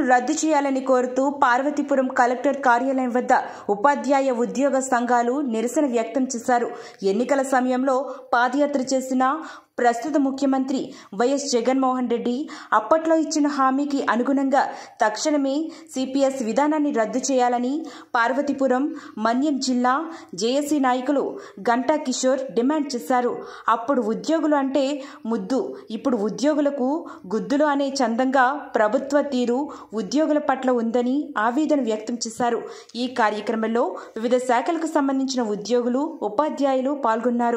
రద్దు చేయాలని కోరుతూ పార్వతీపురం కలెక్టర్ కార్యాలయం వద్ద ఉపాధ్యాయ ఉద్యోగ సంఘాలు నిరసన వ్యక్తం చేశారు ఎన్నికల సమయంలో పాదయాత్ర చేసిన ప్రస్తుత ముఖ్యమంత్రి వైఎస్ జగన్మోహన్ రెడ్డి అప్పట్లో ఇచ్చిన హామీకి అనుగుణంగా తక్షణమే సిపిఎస్ విధానాన్ని రద్దు చేయాలని పార్వతీపురం మన్యం జిల్లా జేఏసీ నాయకులు గంటా కిషోర్ డిమాండ్ చేశారు అప్పుడు ఉద్యోగులు అంటే ముద్దు ఇప్పుడు ఉద్యోగులకు గుద్దులు అనే చందంగా ప్రభుత్వ తీరు ఉద్యోగుల పట్ల ఉందని ఆవేదన వ్యక్తం చేశారు ఈ కార్యక్రమంలో వివిధ శాఖలకు సంబంధించిన ఉద్యోగులు ఉపాధ్యాయులు పాల్గొన్నారు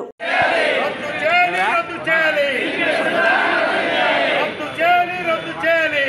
రద్దు చేయాలి రద్దు చేయాలి రద్దు చేయాలి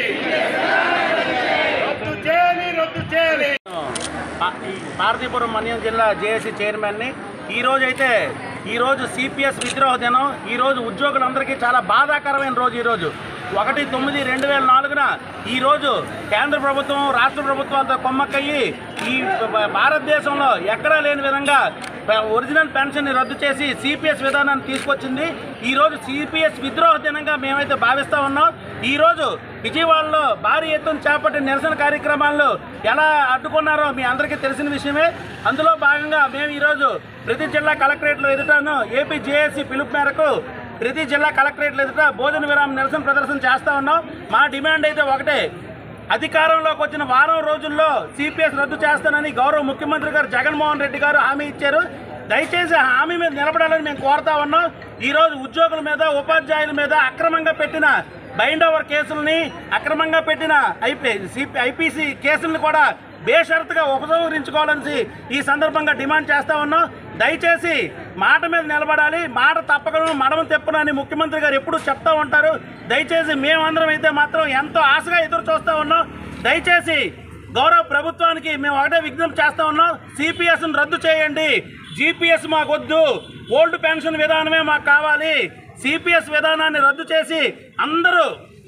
రద్దు చేయాలి రద్దు చేయాలి పా- ఈ పార్వతీపురం మన్యం జిల్లా జేఏసీ చైర్మన్ని ఈ రోజు అయితే ఈ రోజు సిపిఎస్ విద్రోహ దినం ఈ రోజు ఉద్యోగులందరికీ చాలా బాధాకరమైన రోజు ఈ రోజు ఒకటి తొమ్మిది రెండు వేల నాలుగున ఈ రోజు కేంద్ర ప్రభుత్వం రాష్ట్ర ప్రభుత్వాలతో కొమ్మక్కయ్యి ఈ భ- భారతదేశంలో ఎక్కడా లేని విధంగా ప- ఒరిజినల్ పెన్షన్ని రద్దు చేసి సిపిఎస్ విధానాన్ని తీసుకొచ్చింది ఈ రోజు సిపిఎస్ విద్రోహ దినంగా మేమైతే భావిస్తా ఉన్నాం ఈ రోజు విజయవాడలో భారీ ఎత్తున చేపట్టిన నిరసన కార్యక్రమాల్లో ఎలా అడ్డుకున్నారో మీ అందరికీ తెలిసిన విషయమే అందులో భాగంగా మేము ఈరోజు ప్రతి జిల్లా కలెక్టరేట్లో ఎదుటాను ఏపీ జేఏసీ పిలుపు మేరకు ప్రతి జిల్లా కలెక్టరేట్ల ఎదుట భోజన విరామం నిరసన ప్రదర్శన చేస్తా ఉన్నాం మా డిమాండ్ అయితే ఒకటే అధికారంలోకి వచ్చిన వారం రోజుల్లో సిపిఎస్ రద్దు చేస్తానని గౌరవ ముఖ్యమంత్రి గారు జగన్మోహన్ రెడ్డి గారు హామీ ఇచ్చారు దయచేసి ఆ హామీ మీద నిలబడాలని మేము కోరుతా ఉన్నాం ఈ రోజు ఉద్యోగుల మీద ఉపాధ్యాయుల మీద అక్రమంగా పెట్టిన బైండ్ ఓవర్ కేసుల్ని అక్రమంగా పెట్టిన ఐపీ సిపి ఐపీసీ కేసుల్ని కూడా బేషరతుగా ఉపసంహరించుకోవాలని ఈ సందర్భంగా డిమాండ్ చేస్తా ఉన్నాం దయచేసి మాట మీద నిలబడాలి మాట తప్పకుండా మడమ తెప్పనని ముఖ్యమంత్రి గారు ఎప్పుడూ చెప్తా ఉంటారు దయచేసి మేమందరం అయితే మాత్రం ఎంతో ఆశగా ఎదురు చూస్తా ఉన్నాం దయచేసి గౌరవ ప్రభుత్వానికి మేము ఒకటే విజ్ఞప్తి చేస్తా ఉన్నాం సిపిఎస్ను రద్దు చేయండి జీపీఎస్ మాకు వద్దు ఓల్డ్ పెన్షన్ విధానమే మాకు కావాలి సిపిఎస్ విధానాన్ని రద్దు చేసి అందరూ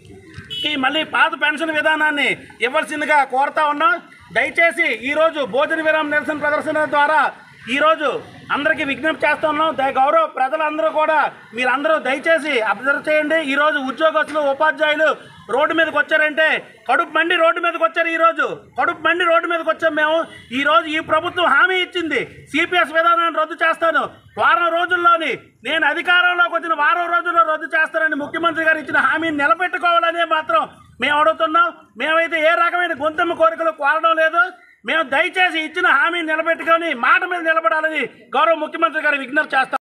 ఈ మళ్ళీ పాత పెన్షన్ విధానాన్ని ఇవ్వాల్సిందిగా కోరుతా ఉన్నాం దయచేసి ఈరోజు భోజన విరామ నిరసన ప్రదర్శన ద్వారా ఈరోజు అందరికీ విజ్ఞప్తి చేస్తా ఉన్నాం దయ గౌరవ ప్రజలందరూ కూడా మీరందరూ దయచేసి అబ్జర్వ్ చేయండి ఈరోజు ఉద్యోగస్తులు ఉపాధ్యాయులు రోడ్డు మీదకి వచ్చారంటే కడుపు మండి రోడ్డు మీదకి వచ్చారు ఈరోజు కడుపు మండి రోడ్డు మీదకి వచ్చాం మేము ఈ రోజు ఈ ప్రభుత్వం హామీ ఇచ్చింది సిపిఎస్ విధానాన్ని రద్దు చేస్తాను వారం రోజుల్లోని నేను అధికారంలోకి వచ్చిన వారం రోజుల్లో రద్దు చేస్తానని ముఖ్యమంత్రి గారు ఇచ్చిన హామీని నిలబెట్టుకోవాలనే మాత్రం మేము అడుగుతున్నాం మేమైతే ఏ రకమైన గొంతెమ్మ కోరికలు కోరడం లేదు మేము దయచేసి ఇచ్చిన హామీని నిలబెట్టుకొని మాట మీద నిలబడాలని గౌరవ ముఖ్యమంత్రి గారు విజ్ఞప్తి చేస్తాం